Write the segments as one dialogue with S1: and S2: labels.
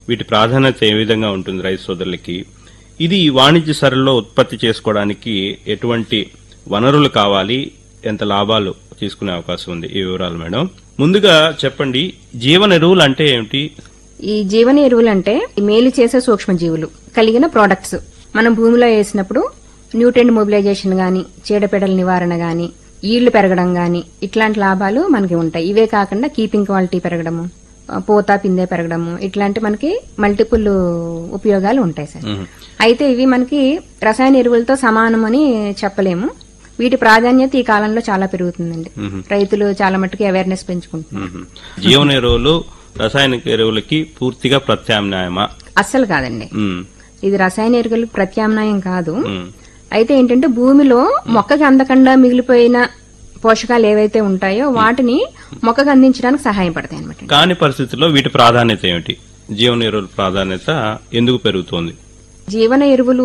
S1: వీటి ప్రాధాన్యత ఏ విధంగా ఉంటుంది రైతు సోదరులకి ఇది వాణిజ్య సరళిలో ఉత్పత్తి చేసుకోవడానికి ఎటువంటి వనరులు కావాలి ఎంత లాభాలు తీసుకునే అవకాశం ఉంది ఈ వివరాలు మేడం ముందుగా చెప్పండి జీవన ఎరువులు అంటే ఏమిటి
S2: ఈ జీవన ఎరువులు అంటే ఈ మేలు చేసే సూక్ష్మజీవులు కలిగిన ప్రోడక్ట్స్ మనం భూమిలో వేసినప్పుడు న్యూట్రెంట్ మొబిలైజేషన్ గాని చీడపీడల నివారణ గాని ఈళ్లు పెరగడం గాని ఇట్లాంటి లాభాలు మనకి ఉంటాయి ఇవే కాకుండా కీపింగ్ క్వాలిటీ పెరగడము ఆ, పూత పిందె పెరగడము ఇట్లాంటి మనకి మల్టిపుల్ ఉపయోగాలు ఉంటాయి సార్
S1: మ్మ్.
S2: అయితే ఇవి మనకి రసాయన ఎరువులతో సమానమని చెప్పలేము వీటి ప్రాధాన్యత ఈ కాలంలో చాలా పెరుగుతుందండి రైతులు చాలా మట్టుకు అవేర్నెస్ పెంచుకుంటున్నారు
S1: మ్మ్. జీవన ఎరువులు రసాయనిక ఎరువులకి పూర్తిగా ప్రత్యామ్నాయమా
S2: అస్సలు కాదండి
S1: మ్మ్.
S2: ఇది రసాయన ఎరువులు ప్రత్యామ్నాయం కాదు
S1: మ్మ్.
S2: అయితే ఏంటంటే భూమిలో మొక్కకి అందకుండా మిగిలిపోయిన పోషకాలు ఏవైతే ఉంటాయో వాటిని మొక్కకు అందించడానికి సహాయపడతాయి అనమాట
S1: కాని పరిస్థితుల్లో వీటి ప్రాధాన్యత ఏమిటి జీవన ఎరువుల ప్రాధాన్యత ఎందుకు పెరుగుతోంది
S2: జీవన ఎరువులు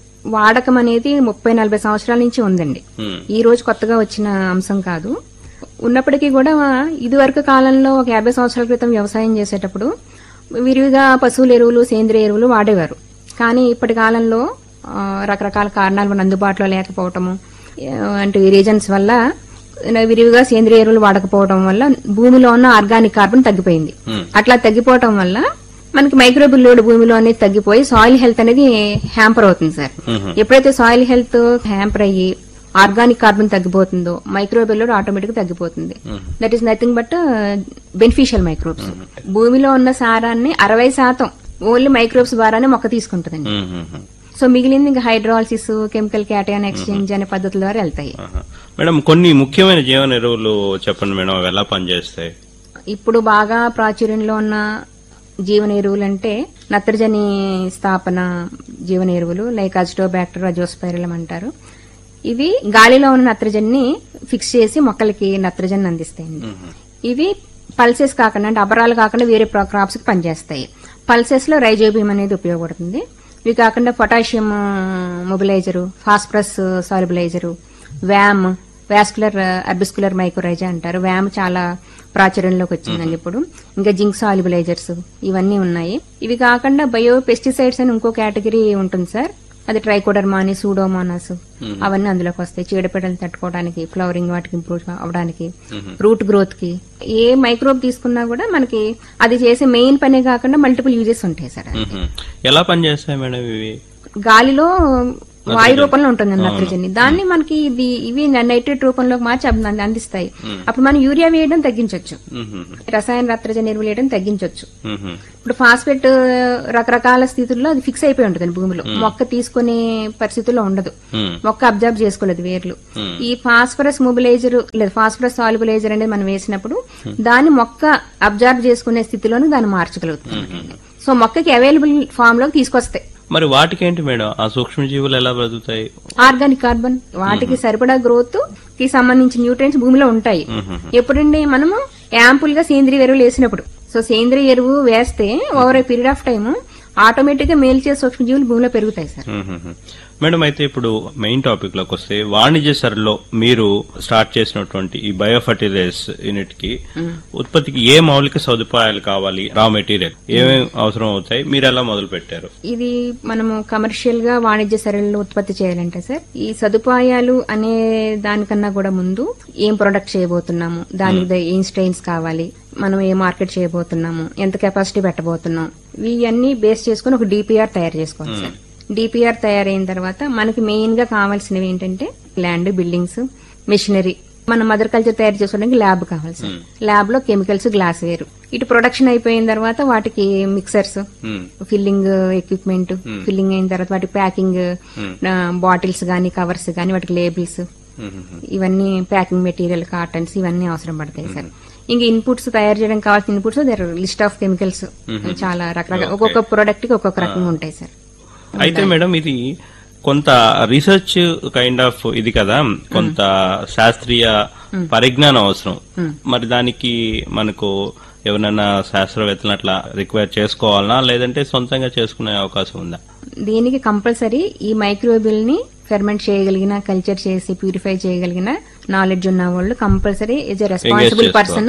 S2: వాడకం అనేది ముప్పై నలభై సంవత్సరాల నుంచి ఉందండి
S1: మ్మ్.
S2: ఈ రోజు కొత్తగా వచ్చిన అంశం కాదు ఉన్నప్పటికీ కూడా ఇదివరకు కాలంలో ఒక యాభై సంవత్సరాల క్రితం వ్యవసాయం చేసేటప్పుడు విరివిగా పశువుల ఎరువులు సేంద్రియ ఎరువులు వాడేవారు కానీ ఇప్పటి కాలంలో ఆ, రకరకాల కారణాలు మన అందుబాటులో లేకపోవటము ఆ, అంటే రీజన్స్ వల్ల విరివిగా సేంద్రియ ఎరువులు వాడకపోవడం వల్ల భూమిలో ఉన్న ఆర్గానిక్ కార్బన్ తగ్గిపోయింది అట్లా తగ్గిపోవటం వల్ల మనకి మైక్రోబిల్ లోడ్ భూమిలో అనేది తగ్గిపోయి సాయిల్ హెల్త్ అనేది హ్యాంపర్ అవుతుంది సార్ ఎప్పుడైతే సాయిల్ హెల్త్ హ్యాంపర్ అయ్యి ఆర్గానిక్ కార్బన్ తగ్గిపోతుందో మైక్రోబిల్ లోడ్ ఆటోమేటిక్ తగ్గిపోతుంది that is nothing but beneficial microbes భూమిలో ఉన్న సారాన్ని అరవై శాతం ఓన్లీ మైక్రోబ్స్ ద్వారానే మొక్క తీసుకుంటుందండి
S1: మ్మ్. మ్మ్.
S2: సో మిగిలింది ఇంకా హైడ్రాలసిస్ కెమికల్ క్యాటయాన్ ఎక్స్చేంజ్ అనే పద్ధతుల ద్వారా వెళ్తాయి
S1: ఆహా. మేడం కొన్ని ముఖ్యమైన జీవన ఎరువులు చెప్పండి మేడం అవి ఎలా పనిచేస్తాయి
S2: ఇప్పుడు బాగా ప్రాచుర్యంలో ఉన్న జీవన ఎరువులు అంటే నత్రజని స్థాపన జీవన ఎరువులు లైక్ అజిటోబ్యాక్టర్ అజోస్పైరలం అంటారు ఇవి గాలిలో ఉన్న నత్రజనిని ఫిక్స్ చేసి మొక్కలకి నత్రజని అందిస్తాయండి ఇవి పల్సెస్ కాకుండా అంటే అబరాలు కాకుండా వేరే క్రాప్స్ కి పనిచేస్తాయి పల్సెస్ లో రైజోబియం అనేది ఉపయోగపడుతుంది ఇవి కాకుండా potassium mobiliser phosphorus solubiliser VAM vascular arbuscular mycorrhiza అంటారు వ్యామ్ చాలా ప్రాచుర్యంలోకి వచ్చిందండి ఇప్పుడు ఇంకా జింక్ సాలిబిలైజర్స్ ఇవన్నీ ఉన్నాయి ఇవి కాకుండా బయో పెస్టిసైడ్స్ అని ఇంకో కేటగిరీ ఉంటుంది సార్ అది ట్రైకోడర్మాని సూడోమోనాస్ అవన్నీ అందులోకి వస్తాయి చీడపీడలు తట్టుకోవడానికి ఫ్లవరింగ్ వాటికి ఇంప్రూవ్ అవడానికి రూట్ గ్రోత్ కి ఏ మైక్రోబ్ తీసుకున్నా కూడా మనకి అది చేసే మెయిన్ పనే కాకుండా మల్టిపుల్ యూజెస్ ఉంటాయి సార్
S1: మ్మ్. ఎలా పనిచేస్తాయి మేడం ఇవి
S2: గాలిలో వాయు రూపంలో ఉంటుంది నత్రజని దాన్ని మనకి ఇది ఇవి నైట్రేట్ రూపంలోకి మార్చి అంద- అందిస్తాయి అప్పుడు మనం యూరియా వేయడం తగ్గించవచ్చు
S1: మ్మ్.
S2: రసాయన నత్రజని ఎరువులు వేయడం తగ్గించవచ్చు
S1: మ్మ్.
S2: ఇప్పుడు ఫాస్ఫేట్ రకరకాల స్థితుల్లో అది ఫిక్స్ అయిపోయి ఉంటుంది భూమిలో మొక్క తీసుకునే పరిస్థితుల్లో ఉండదు
S1: మ్మ్.
S2: మొక్క అబ్జర్వ్ చేసుకోలేదు వేర్లు ఈ ఫాస్ఫరస్ మొబిలైజర్ లేదా ఫాస్ఫరస్ సాల్బులైజర్ అనేది మనం వేసినప్పుడు దాన్ని మొక్క అబ్జర్వ్ చేసుకునే స్థితిలోనే దాన్ని మార్చగలుగుతుంది సో మొక్కకి అవైలబుల్ ఫామ్ లోకి తీసుకొస్తాయి
S1: మరి వాటికేంటి మేడం ఆ సూక్ష్మజీవులు ఎలా బ్రతుకుతాయి
S2: ఆర్గానిక్ కార్బన్ వాటికి సరిపడా గ్రోత్ కి సంబంధించిన న్యూట్రియన్స్ భూమిలో ఉంటాయి ఎప్పుడండి మనము యాంపుల్ గా సేంద్రియ ఎరువులు వేసినప్పుడు సో సేంద్రియ ఎరువు వేస్తే over a period of time automatic గా మేల్చే సూక్ష్మజీవులు భూమిలో పెరుగుతాయి సార్
S1: మ్మ్. మేడం అయితే ఇప్పుడు మెయిన్ టాపిక్ లోకి వస్తే వాణిజ్య సరలో మీరు స్టార్ట్ చేసినటువంటి ఈ బయో ఫర్టిలైజర్స్ యూనిట్ కి ఉత్పత్తికి ఏ మౌలిక సదుపాయాలు కావాలి రా మెటీరియల్ ఏమేమి అవసరం అవుతాయి మీరు ఎలా మొదలు పెట్టారు
S2: ఇది మనము కమర్షియల్ గా వాణిజ్య సరళిలో ఉత్పత్తి చేయాలంటే సార్ ఈ సదుపాయాలు అనే దానికన్నా కూడా ముందు ఏం ప్రొడక్ట్ చేయబోతున్నాము దానికి ద- ఏం స్ట్రెయిన్స్ కావాలి మనం ఏ మార్కెట్ చేయబోతున్నాము ఎంత కెపాసిటీ పెట్టబోతున్నాం ఇవన్నీ బేస్ చేసుకుని ఒక డిపిఆర్ తయారు చేసుకోవాలి సార్ డిపిఆర్ తయారైన తర్వాత మనకి మెయిన్ గా కావాల్సినవి ఏంటంటే ల్యాండ్ బిల్డింగ్స్ మెషినరీ మన మదర్ కల్చర్ తయారు చేసుకోవడానికి ల్యాబ్ కావాలి సార్ ల్యాబ్ లో కెమికల్స్ గ్లాస్ వేరు ఇటు ప్రొడక్షన్ అయిపోయిన తర్వాత వాటికి mixers
S1: hmm.
S2: Filling equipment filling అయిన తర్వాత వాటి ప్యాకింగ్ బాటిల్స్ గానీ కవర్స్ గానీ వాటికి లేబుల్స్
S1: మ్మ్.
S2: ఇవన్నీ ప్యాకింగ్ మెటీరియల్ కాటన్స్ ఇవన్నీ అవసరం పడతాయి సార్ ఇంకా ఇన్పుట్స్ తయారు చేయడం కావాల్సిన inputs there list of chemicals చాలా రకరకాల ఒక్కొక్క ప్రోడక్ట్ కి ఒక్కొక్క రకంగా ఉంటాయి సార్
S1: అయితే మేడం ఇది కొంత రీసెర్చ్ కైండ్ ఆఫ్ ఇది కదా కొంత శాస్త్రీయ పరిజ్ఞానం అవసరం మరి దానికి మనకు ఎవరైనా శాస్త్రవేత్తలు అట్లా రిక్వైర్ చేసుకోవాలనా లేదంటే సొంతంగా చేసుకునే అవకాశం ఉందా
S2: దీనికి కంపల్సరీ ఈ మైక్రోబిల్ ని ఫెర్మెంట్ చేయగలిగిన కల్చర్ చేసి ప్యూరిఫై చేయగలిగిన నాలెడ్జ్ ఉన్న వాళ్ళు కంపల్సరీ ఇస్ ఎ రెస్పాన్సిబుల్
S1: చేసుకోవాలి.
S2: Person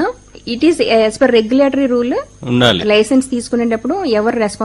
S2: it is as per regulatory rule
S1: ఉండాలి
S2: లైసెన్స్ తీసుకునేటప్పుడు ఎవరు రెస్పాన్స్